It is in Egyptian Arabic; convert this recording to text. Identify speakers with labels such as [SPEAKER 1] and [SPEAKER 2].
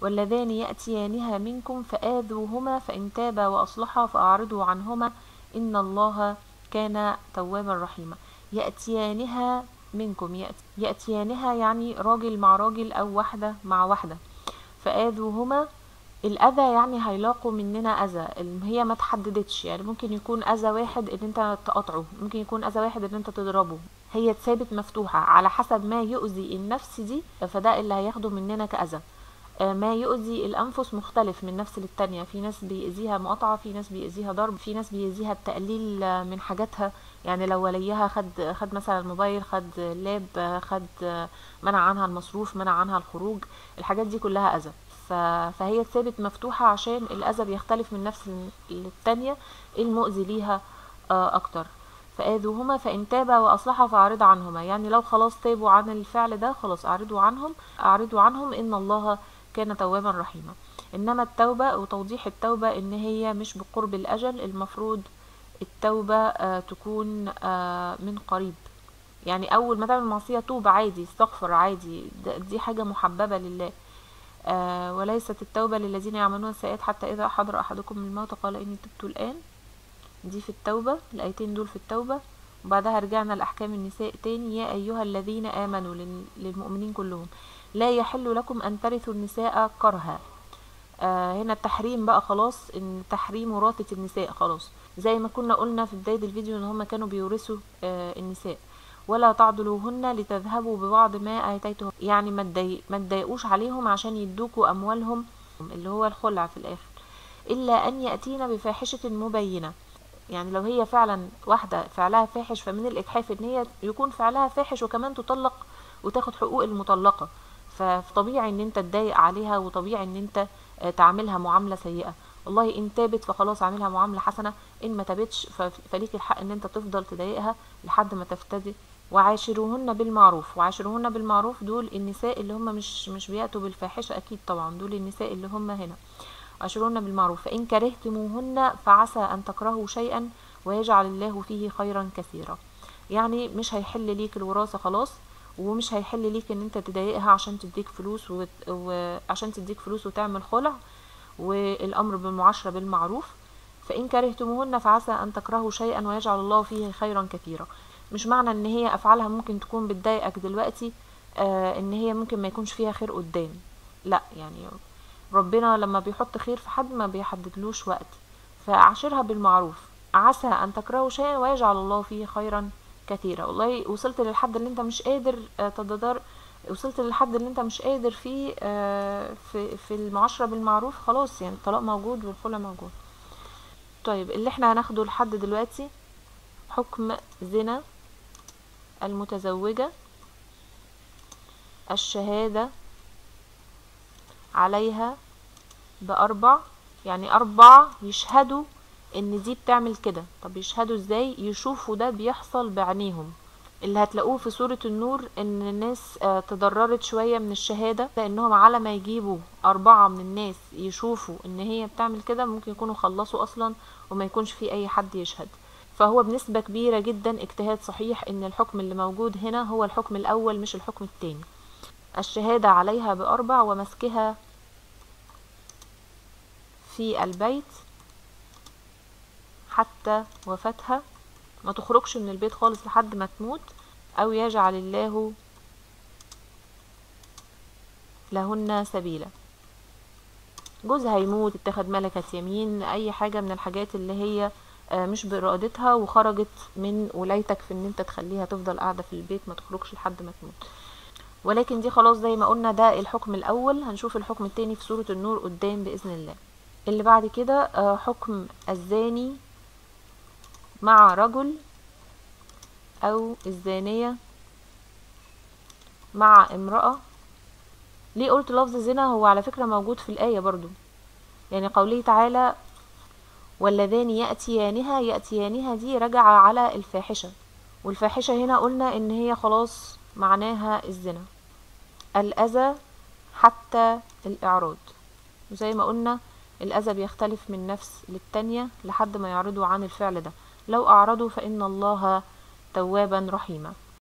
[SPEAKER 1] واللذان يأتيانها منكم فآذوهما فإن تابا وأصلحا فأعرضوا عنهما إن الله كان توابا رحيما يأتيانها منكم يأتيانها يعني راجل مع راجل أو واحدة مع واحدة فآذوهما الأذى يعني هيلاقوا مننا أذى هي ما تحددتش يعني ممكن يكون أذى واحد إن أنت تقطعه ممكن يكون أذى واحد إن أنت تضربه هي ثابت مفتوحة على حسب ما يؤذي النفس دي فده اللي هياخده مننا كأذى ما يؤذي الأنفس مختلف من نفس للتانية في ناس بيأذيها مقاطعة في ناس بيأذيها ضرب في ناس بيأذيها التقليل من حاجاتها يعني لو وليها خد خد مثلا الموبايل خد لاب خد منع عنها المصروف منع عنها الخروج الحاجات دي كلها أذى فهي ثابت مفتوحة عشان الأذى بيختلف من نفس للتانية المؤذي ليها أكتر فآذوهما فإن تابا وأصلحا فأعرض عنهما يعني لو خلاص تابوا عن الفعل ده خلاص أعرضوا عنهم أعرضوا عنهم إن الله كان توابا رحيما إنما التوبة وتوضيح التوبة إن هي مش بقرب الأجل المفروض التوبة آه تكون آه من قريب يعني أول ما تعمل معصية توب عادي استغفر عادي دي حاجة محببة لله آه وليست التوبة للذين يعملون السيئات حتى إذا حضر أحدكم الموت قال إني تبت الآن دي في التوبة الآيتين دول في التوبة وبعدها رجعنا لأحكام النساء تاني يا أيها الذين آمنوا للمؤمنين كلهم لا يحل لكم أن ترثوا النساء كرها آه هنا التحريم بقى خلاص ان تحريم وراثة النساء خلاص زي ما كنا قلنا في بداية الفيديو ان هم كانوا بيورثوا آه النساء ولا تعضلوهن لتذهبوا ببعض ما آتيتهم يعني ما تضايق ما تضايقوش عليهم عشان يدوكوا أموالهم اللي هو الخلع في الآخر إلا أن يأتينا بفاحشة مبينة يعني لو هي فعلا واحدة فعلها فاحش فمن الإجحاف إن هي يكون فعلها فاحش وكمان تطلق وتاخد حقوق المطلقة فطبيعي ان انت تضايق عليها وطبيعي ان انت تعملها معاملة سيئة والله ان تابت فخلاص اعملها معاملة حسنة ان ما تابتش فليك الحق ان انت تفضل تضايقها لحد ما تفتدي وعاشروهن بالمعروف وعاشروهن بالمعروف دول النساء اللي هم مش مش بيأتوا بالفاحشة اكيد طبعا دول النساء اللي هم هنا عاشروهن بالمعروف فان كرهتموهن فعسى ان تكرهوا شيئا ويجعل الله فيه خيرا كثيرا يعني مش هيحل ليك الوراثة خلاص ومش هيحل ليك ان انت تضايقها عشان تديك فلوس وت... وعشان تديك فلوس وتعمل خلع والامر بالمعاشره بالمعروف فان كرهتموهن فعسى ان تكرهوا شيئا ويجعل الله فيه خيرا كثيرا مش معنى ان هي افعالها ممكن تكون بتضايقك دلوقتي آه ان هي ممكن ما يكونش فيها خير قدام لا يعني ربنا لما بيحط خير في حد ما بيحددلوش وقت فعاشرها بالمعروف عسى ان تكرهوا شيئا ويجعل الله فيه خيرا كثيرة والله وصلت للحد اللي انت مش قادر تتدار وصلت للحد اللي انت مش قادر فيه في في المعاشرة بالمعروف خلاص يعني الطلاق موجود والخلع موجود طيب اللي احنا هناخده لحد دلوقتي حكم زنا المتزوجة الشهادة عليها بأربع يعني أربعة يشهدوا ان دي بتعمل كده طب يشهدوا ازاي يشوفوا ده بيحصل بعينيهم اللي هتلاقوه في سورة النور ان الناس تضررت شوية من الشهادة لانهم على ما يجيبوا اربعة من الناس يشوفوا ان هي بتعمل كده ممكن يكونوا خلصوا اصلا وما يكونش في اي حد يشهد فهو بنسبة كبيرة جدا اجتهاد صحيح ان الحكم اللي موجود هنا هو الحكم الاول مش الحكم التاني الشهادة عليها باربع ومسكها في البيت حتى وفاتها ما تخرجش من البيت خالص لحد ما تموت او يجعل الله لهن سبيلا جوزها يموت اتخذ ملكة يمين اي حاجة من الحاجات اللي هي مش بارادتها وخرجت من ولايتك في ان انت تخليها تفضل قاعدة في البيت ما تخرجش لحد ما تموت ولكن دي خلاص زي ما قلنا ده الحكم الاول هنشوف الحكم التاني في سورة النور قدام باذن الله اللي بعد كده حكم الزاني مع رجل او الزانية مع امرأة ليه قلت لفظ زنا هو على فكرة موجود في الآية برضو يعني قوله تعالى واللذان يأتيانها يأتيانها دي رجع على الفاحشة والفاحشة هنا قلنا ان هي خلاص معناها الزنا الأذى حتى الإعراض زي ما قلنا الأذى بيختلف من نفس للتانية لحد ما يعرضوا عن الفعل ده لو أعرضوا فإن الله توابا رحيما